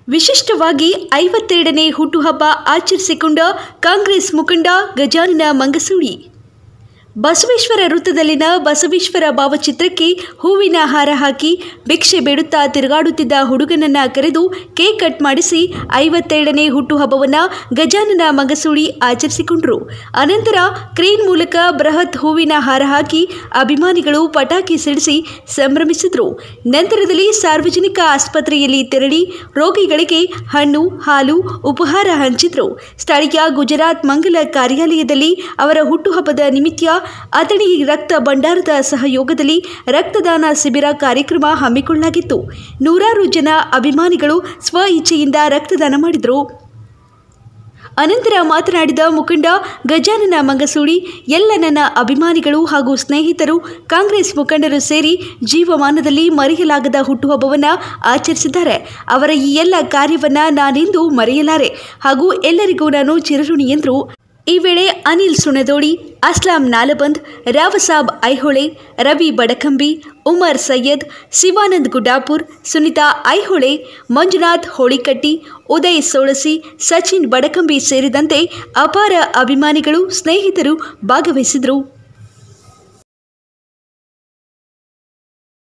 ವಿಶಿಷ್ಟವಾಗಿ ಐವತ್ತೆರಡನೇ ಹುಟ್ಟುಹಬ್ಬ ಆಚರಿಸಿಕೊಂಡ ಕಾಂಗ್ರೆಸ್ ಮುಖಂಡ ಗಜಾನನ ಮಂಗಸೂಳಿ ಬಸವೇಶ್ವರ ವೃತ್ತದಲ್ಲಿನ ಬಸವೇಶ್ವರ ಭಾವಚಿತ್ರಕ್ಕೆ ಹೂವಿನ ಹಾರ ಹಾಕಿ ಭಿಕ್ಷೆ ಬೇಡುತ್ತಾ ತಿರುಗಾಡುತ್ತಿದ್ದ ಹುಡುಗನನ್ನ ಕರೆದು ಕೇಕ್ ಕಟ್ ಮಾಡಿಸಿ ಐವತ್ತೆರಡನೇ ಹುಟ್ಟುಹಬ್ಬವನ್ನು ಗಜಾನನ ಮಂಗಸೂಳಿ ಆಚರಿಸಿಕೊಂಡರು ಅನಂತರ ಕ್ರೇನ್ ಮೂಲಕ ಬೃಹತ್ ಹೂವಿನ ಹಾರ ಹಾಕಿ ಅಭಿಮಾನಿಗಳು ಪಟಾಕಿ ಸಿಡಿಸಿ ಸಂಭ್ರಮಿಸಿದರು ನಂತರದಲ್ಲಿ ಸಾರ್ವಜನಿಕ ಆಸ್ಪತ್ರೆಯಲ್ಲಿ ತೆರಳಿ ರೋಗಿಗಳಿಗೆ ಹಣ್ಣು ಹಾಲು ಉಪಹಾರ ಹಂಚಿದ್ರು ಸ್ಥಳೀಯ ಗುಜರಾತ್ ಮಂಗಲ ಕಾರ್ಯಾಲಯದಲ್ಲಿ ಅವರ ಹುಟ್ಟುಹಬ್ಬದ ನಿಮಿತ್ತ ಅಥಣಿ ರಕ್ತ ಭಂಡಾರದ ಸಹಯೋಗದಲ್ಲಿ ರಕ್ತದಾನ ಶಿಬಿರ ಕಾರ್ಯಕ್ರಮ ಹಮ್ಮಿಕೊಳ್ಳಲಾಗಿತ್ತು ನೂರಾರು ಜನ ಅಭಿಮಾನಿಗಳು ಸ್ವ ಇಚ್ಛೆಯಿಂದ ರಕ್ತದಾನ ಮಾಡಿದರು ಅನಂತರ ಮಾತನಾಡಿದ ಮುಖಂಡ ಗಜಾನನ ಮಂಗಸೂಳಿ ಎಲ್ಲ ನನ್ನ ಅಭಿಮಾನಿಗಳು ಹಾಗೂ ಸ್ನೇಹಿತರು ಕಾಂಗ್ರೆಸ್ ಮುಖಂಡರು ಸೇರಿ ಜೀವಮಾನದಲ್ಲಿ ಮರೆಯಲಾಗದ ಹುಟ್ಟುಹಬ್ಬವನ್ನು ಆಚರಿಸಿದ್ದಾರೆ ಅವರ ಈ ಎಲ್ಲ ಕಾರ್ಯವನ್ನು ನಾನೆಂದೂ ಮರೆಯಲಾರೆ ಹಾಗೂ ಎಲ್ಲರಿಗೂ ನಾನು ಚಿರಋಣಿ ಎಂದರು ಈ ವೇಳೆ ಅನಿಲ್ ಸುಣದೋಡಿ ಅಸ್ಲಾಂ ನಾಲಬಂದ್ ರಾವಸಾಬ್ ಐಹೊಳೆ ರವಿ ಬಡಕಂಬಿ ಉಮರ್ ಸೈಯದ್ ಶಿವಾನಂದ್ ಗುಡ್ಡಾಪುರ್ ಸುನಿತಾ ಐಹೊಳೆ ಮಂಜುನಾಥ್ ಹೋಳಿಕಟ್ಟಿ ಉದಯ್ ಸೋಳಸಿ ಸಚಿನ್ ಬಡಕಂಬಿ ಸೇರಿದಂತೆ ಅಪಾರ ಅಭಿಮಾನಿಗಳು ಸ್ನೇಹಿತರು ಭಾಗವಹಿಸಿದರು